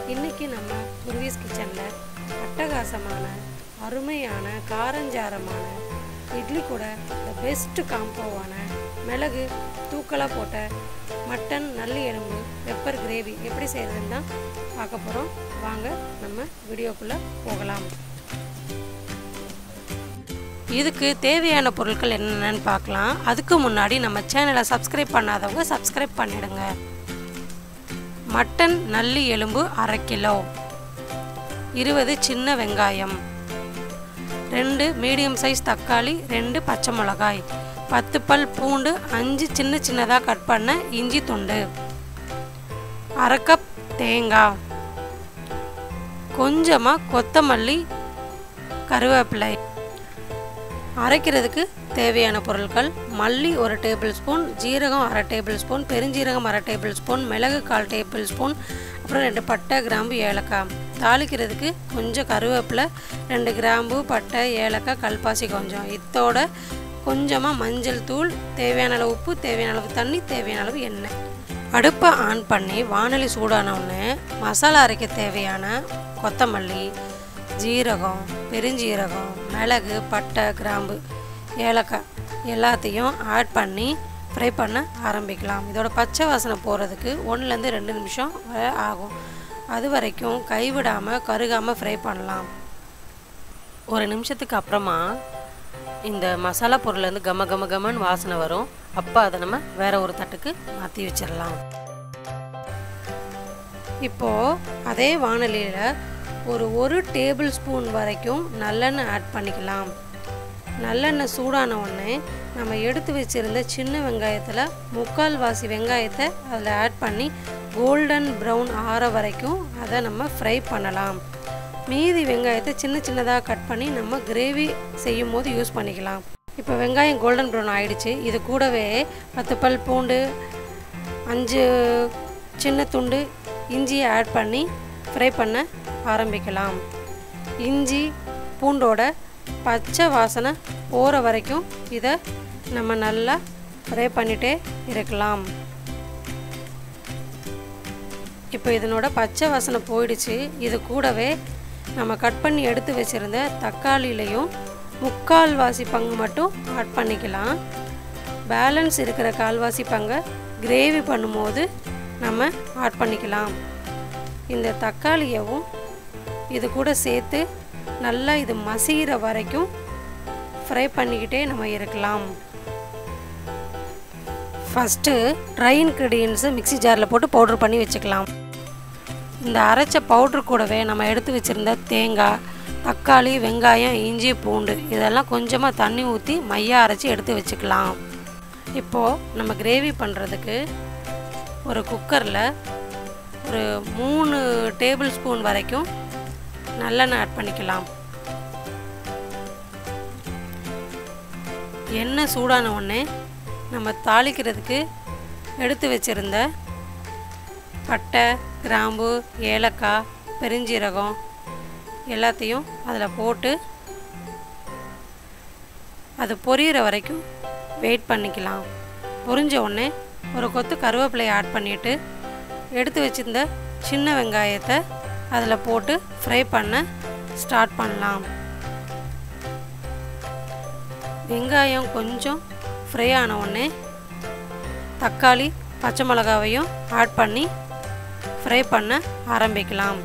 இன்னைக்கு நம்ம குருவிஸ் கிச்சனில் அட்டகாசமான அருமையான காரஞ்சாரமான இட்லி கூட த பெஸ்ட் காம்போவான மிளகு தூக்கலாக போட்ட மட்டன் நல்லி எலும்பு பெப்பர் கிரேவி எப்படி செய்கிறதுன்னு தான் பார்க்க போகிறோம் வாங்க நம்ம வீடியோக்குள்ளே போகலாம் இதுக்கு தேவையான பொருட்கள் என்னென்னு பார்க்கலாம் அதுக்கு முன்னாடி நம்ம சேனலை சப்ஸ்கிரைப் பண்ணாதவங்க சப்ஸ்கிரைப் பண்ணிடுங்க மட்டன் நல்லி எலும்பு அரை கிலோ இருபது சின்ன வெங்காயம் ரெண்டு மீடியம் சைஸ் தக்காளி ரெண்டு பச்சை மிளகாய் பத்து பல் பூண்டு அஞ்சு சின்ன சின்னதாக கட் பண்ண இஞ்சி துண்டு அரை கப் தேங்காய் கொஞ்சமாக கொத்தமல்லி கருவேப்பிலை அரைக்கிறதுக்கு தேவையான பொருட்கள் மல்லி ஒரு டேபிள் ஸ்பூன் ஜீரகம் அரை டேபிள் ஸ்பூன் பெருஞ்சீரகம் அரை டேபிள் ஸ்பூன் மிளகு கால் டேபிள் ஸ்பூன் அப்புறம் ரெண்டு பட்டை கிராம்பு ஏலக்காய் தாளிக்கிறதுக்கு கொஞ்சம் கருவேப்பிலை ரெண்டு கிராம்பு பட்டை ஏலக்காய் கல்பாசி கொஞ்சம் இத்தோட கொஞ்சமாக மஞ்சள் தூள் தேவையான அளவு உப்பு தேவையான அளவு தண்ணி தேவையான அளவு எண்ணெய் அடுப்பை ஆன் பண்ணி வானொலி சூடானவுடனே மசாலா அரைக்க தேவையான கொத்தமல்லி ஜீரகம் பெருஞ்சீரகம் மிளகு பட்டை கிராம்பு ஏலக்காய் எல்லாத்தையும் ஆட் பண்ணி ஃப்ரை பண்ண ஆரம்பிக்கலாம் இதோட பச்சை வாசனை போகிறதுக்கு ஒன்றுலேருந்து ரெண்டு நிமிஷம் வரை ஆகும் அது வரைக்கும் கைவிடாமல் கருகாமல் ஃப்ரை பண்ணலாம் ஒரு நிமிஷத்துக்கு அப்புறமா இந்த மசாலா பொருள்லேருந்து கம கம கமன்னு வாசனை வரும் அப்போ அதை நம்ம வேற ஒரு தட்டுக்கு மாற்றி வச்சிடலாம் இப்போது அதே வானலியில் ஒரு ஒரு டேபிள் ஸ்பூன் வரைக்கும் நல்லெண்ணெய் ஆட் பண்ணிக்கலாம் நல்லெண்ணெய் சூடான உடனே நம்ம எடுத்து வச்சுருந்த சின்ன வெங்காயத்தில் முக்கால் வாசி வெங்காயத்தை அதில் ஆட் பண்ணி கோல்டன் ப்ரௌன் ஆற வரைக்கும் அதை நம்ம ஃப்ரை பண்ணலாம் மீதி வெங்காயத்தை சின்ன சின்னதாக கட் பண்ணி நம்ம கிரேவி செய்யும் போது யூஸ் பண்ணிக்கலாம் இப்போ வெங்காயம் கோல்டன் ப்ரௌன் ஆயிடுச்சு இது கூடவே பத்து பல் பூண்டு அஞ்சு சின்ன துண்டு இஞ்சியை ஆட் பண்ணி ஃப்ரை பண்ண ஆரம்பிக்கலாம் இஞ்சி பூண்டோட பச்சை வாசனை போகிற வரைக்கும் இதை நம்ம நல்லா ஃப்ரை பண்ணிகிட்டே இருக்கலாம் இப்போ இதனோட பச்சை வாசனை போயிடுச்சு இது கூடவே நம்ம கட் பண்ணி எடுத்து வச்சுருந்த தக்காளிலையும் முக்கால் வாசி பங்கு மட்டும் ஆட் பண்ணிக்கலாம் பேலன்ஸ் இருக்கிற கால்வாசி பங்கை கிரேவி பண்ணும்போது நம்ம ஆட் பண்ணிக்கலாம் இந்த தக்காளியவும் இது கூட சேர்த்து நல்லா இது மசிகிற வரைக்கும் ஃப்ரை பண்ணிக்கிட்டே நம்ம இருக்கலாம் ஃபஸ்ட்டு ட்ரை இன்க்ரீடியன்ஸு மிக்சி ஜாரில் போட்டு பவுட்ரு பண்ணி வச்சுக்கலாம் இந்த அரைச்ச பவுட்ரு கூடவே நம்ம எடுத்து வச்சுருந்த தேங்காய் தக்காளி வெங்காயம் இஞ்சி பூண்டு இதெல்லாம் கொஞ்சமாக தண்ணி ஊற்றி மையாக அரைச்சி எடுத்து வச்சுக்கலாம் இப்போது நம்ம கிரேவி பண்ணுறதுக்கு ஒரு குக்கரில் ஒரு மூணு டேபிள் ஸ்பூன் வரைக்கும் நல்லெண்ணெய் ஆட் பண்ணிக்கலாம் எண்ணெய் சூடான உடனே நம்ம தாளிக்கிறதுக்கு எடுத்து வச்சுருந்த பட்டை கிராம்பு ஏலக்காய் பெருஞ்சீரகம் எல்லாத்தையும் அதில் போட்டு அது பொரியிற வரைக்கும் வெயிட் பண்ணிக்கலாம் பொரிஞ்ச உடனே ஒரு கொத்து கருவேப்பிலையை ஆட் பண்ணிவிட்டு எடுத்து வச்சுருந்த சின்ன வெங்காயத்தை அதில் போட்டு ஃப்ரை பண்ண ஸ்டார்ட் பண்ணலாம் வெங்காயம் கொஞ்சம் ஃப்ரை ஆன உடனே தக்காளி பச்சை மிளகாவையும் ஆட் பண்ணி ஃப்ரை பண்ண ஆரம்பிக்கலாம்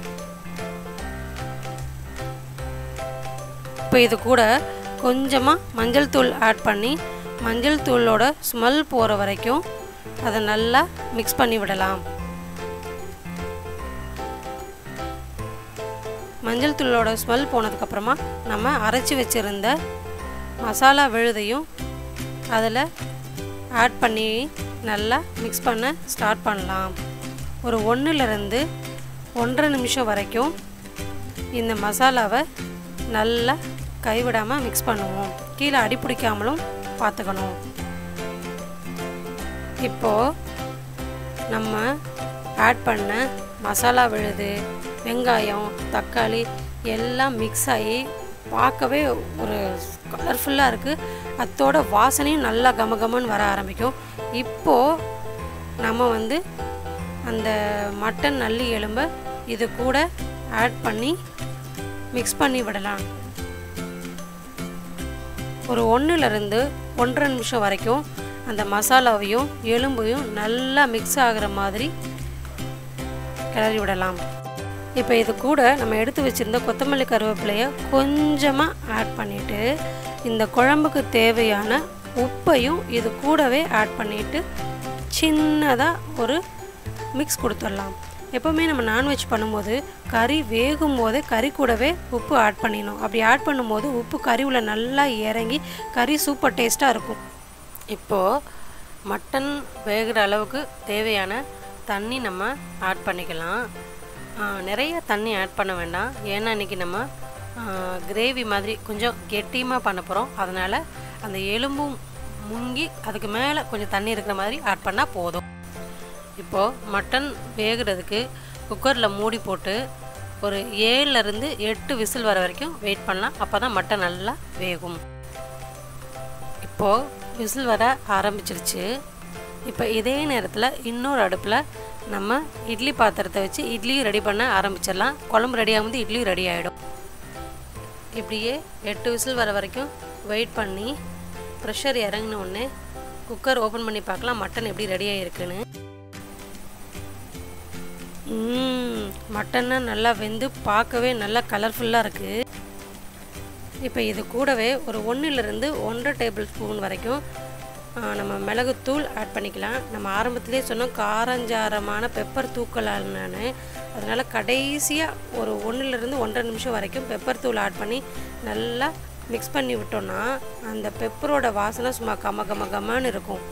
இப்போ இது கூட கொஞ்சமாக மஞ்சள் தூள் ஆட் பண்ணி மஞ்சள் தூளோட ஸ்மெல் போகிற வரைக்கும் அதை நல்லா மிக்ஸ் பண்ணி விடலாம் மஞ்சள் தூளோட ஸ்மெல் போனதுக்கப்புறமா நம்ம அரைச்சி வச்சுருந்த மசாலா விழுதையும் அதில் ஆட் பண்ணி நல்லா மிக்ஸ் பண்ண ஸ்டார்ட் பண்ணலாம் ஒரு ஒன்றுலேருந்து ஒன்றரை நிமிஷம் வரைக்கும் இந்த மசாலாவை நல்லா கைவிடாமல் மிக்ஸ் பண்ணுவோம் கீழே அடி பிடிக்காமலும் பார்த்துக்கணும் இப்போது நம்ம ஆட் பண்ண மசாலா விழுது வெங்காயம் தக்காளி எல்லாம் மிக்ஸ் ஆகி பார்க்கவே ஒரு கலர்ஃபுல்லாக இருக்குது அத்தோட வாசனையும் நல்லா கமகமன்னு வர ஆரம்பிக்கும் இப்போது நம்ம வந்து அந்த மட்டன் நல்லி எலும்பை இது கூட ஆட் பண்ணி மிக்ஸ் பண்ணி விடலாம் ஒரு ஒன்றுலேருந்து ஒன்றரை நிமிஷம் வரைக்கும் அந்த மசாலாவையும் எலும்பையும் நல்லா மிக்ஸ் ஆகிற மாதிரி கிளறி விடலாம் இப்போ இது கூட நம்ம எடுத்து வச்சுருந்த கொத்தமல்லி கருவேப்பிலையை கொஞ்சமாக ஆட் பண்ணிவிட்டு இந்த குழம்புக்கு தேவையான உப்பையும் இது கூடவே ஆட் பண்ணிவிட்டு சின்னதாக ஒரு மிக்ஸ் கொடுத்துடலாம் எப்போவுமே நம்ம நான்வெஜ் பண்ணும்போது கறி வேகும் போதே கறி கூடவே உப்பு ஆட் பண்ணிடணும் அப்படி ஆட் பண்ணும்போது உப்பு கறி உள்ள நல்லா இறங்கி கறி சூப்பர் டேஸ்ட்டாக இருக்கும் இப்போது மட்டன் வேகிற அளவுக்கு தேவையான தண்ணி நம்ம ஆட் பண்ணிக்கலாம் நிறைய தண்ணி ஆட் பண்ண வேண்டாம் ஏன்னா இன்றைக்கி நம்ம கிரேவி மாதிரி கொஞ்சம் கெட்டியமாக பண்ண போகிறோம் அதனால் அந்த எலும்பும் முங்கி அதுக்கு மேலே கொஞ்சம் தண்ணி இருக்கிற மாதிரி ஆட் பண்ணால் போதும் இப்போது மட்டன் வேகிறதுக்கு குக்கரில் மூடி போட்டு ஒரு ஏழுலேருந்து எட்டு விசில் வர வரைக்கும் வெயிட் பண்ணலாம் அப்போ தான் மட்டன் நல்லா வேகும் இப்போது விசில் வர ஆரம்பிச்சிருச்சு இப்போ இதே நேரத்தில் இன்னொரு அடுப்பில் நம்ம இட்லி பாத்திரத்தை வச்சு இட்லியும் ரெடி பண்ண ஆரம்பிச்சிடலாம் குழம்பு ரெடி ஆகும்போது இட்லியும் ரெடி ஆகிடும் இப்படியே எட்டு விசில் வர வரைக்கும் வெயிட் பண்ணி ப்ரெஷர் இறங்கின உடனே குக்கர் ஓப்பன் பண்ணி பார்க்கலாம் மட்டன் எப்படி ரெடி ஆகிருக்குன்னு மட்டன்னா நல்லா வெந்து பார்க்கவே நல்லா கலர்ஃபுல்லாக இருக்குது இப்போ இது கூடவே ஒரு ஒன்றுலேருந்து ஒன்றரை டேபிள் ஸ்பூன் வரைக்கும் நம்ம மிளகுத்தூள் ஆட் பண்ணிக்கலாம் நம்ம ஆரம்பத்திலே சொன்னோம் காரஞ்சாரமான பெப்பர் தூக்கலால் நான் அதனால் கடைசியாக ஒரு ஒன்றுலேருந்து ஒன்றரை நிமிஷம் வரைக்கும் பெப்பர் தூள் ஆட் பண்ணி நல்லா மிக்ஸ் பண்ணி விட்டோன்னா அந்த பெப்பரோட வாசனை சும்மா கம கம கமன்னு இருக்கும்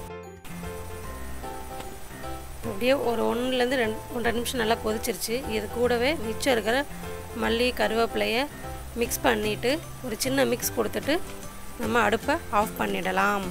அப்படியே ஒரு ஒன்றுலேருந்து ரெண்டு ஒன்றரை நிமிஷம் நல்லா கொதிச்சிருச்சு இது கூடவே மிச்சம் இருக்கிற மல்லி கருவேப்பிலையை மிக்ஸ் பண்ணிவிட்டு ஒரு சின்ன மிக்ஸ் கொடுத்துட்டு நம்ம அடுப்பை ஆஃப் பண்ணிடலாம்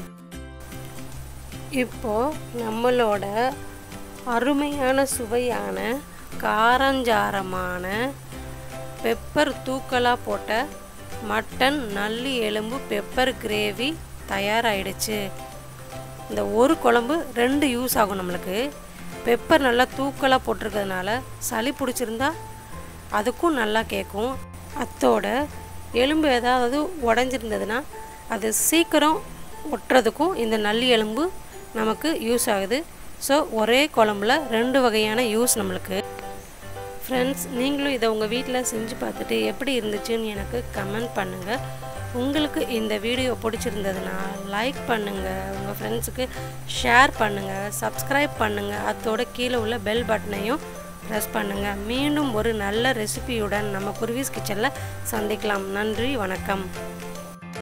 இப்போது நம்மளோட அருமையான சுவையான காரஞ்சாரமான பெப்பர் தூக்கலாக போட்ட மட்டன் நல்லி எலும்பு பெப்பர் கிரேவி தயாராகிடுச்சு இந்த ஒரு குழம்பு ரெண்டு யூஸ் ஆகும் நம்மளுக்கு பெப்பர் நல்லா தூக்கலாக போட்டிருக்கிறதுனால சளி பிடிச்சிருந்தா அதுக்கும் நல்லா கேட்கும் அத்தோட எலும்பு ஏதாவது உடஞ்சிருந்ததுன்னா அது சீக்கிரம் ஒட்டுறதுக்கும் இந்த நல்லி எலும்பு நமக்கு யூஸ் ஆகுது ஸோ ஒரே குழம்புல ரெண்டு வகையான யூஸ் நம்மளுக்கு ஃப்ரெண்ட்ஸ் நீங்களும் இதை உங்கள் வீட்டில் செஞ்சு பார்த்துட்டு எப்படி இருந்துச்சுன்னு எனக்கு கமெண்ட் பண்ணுங்கள் உங்களுக்கு இந்த வீடியோ பிடிச்சிருந்ததுன்னா லைக் பண்ணுங்கள் உங்கள் ஃப்ரெண்ட்ஸுக்கு ஷேர் பண்ணுங்கள் சப்ஸ்கிரைப் பண்ணுங்கள் அதோட கீழே உள்ள பெல் பட்டனையும் ப்ரெஸ் பண்ணுங்கள் மீண்டும் ஒரு நல்ல ரெசிபியுடன் நம்ம குருவிஸ் கிச்சனில் சந்திக்கலாம் நன்றி வணக்கம்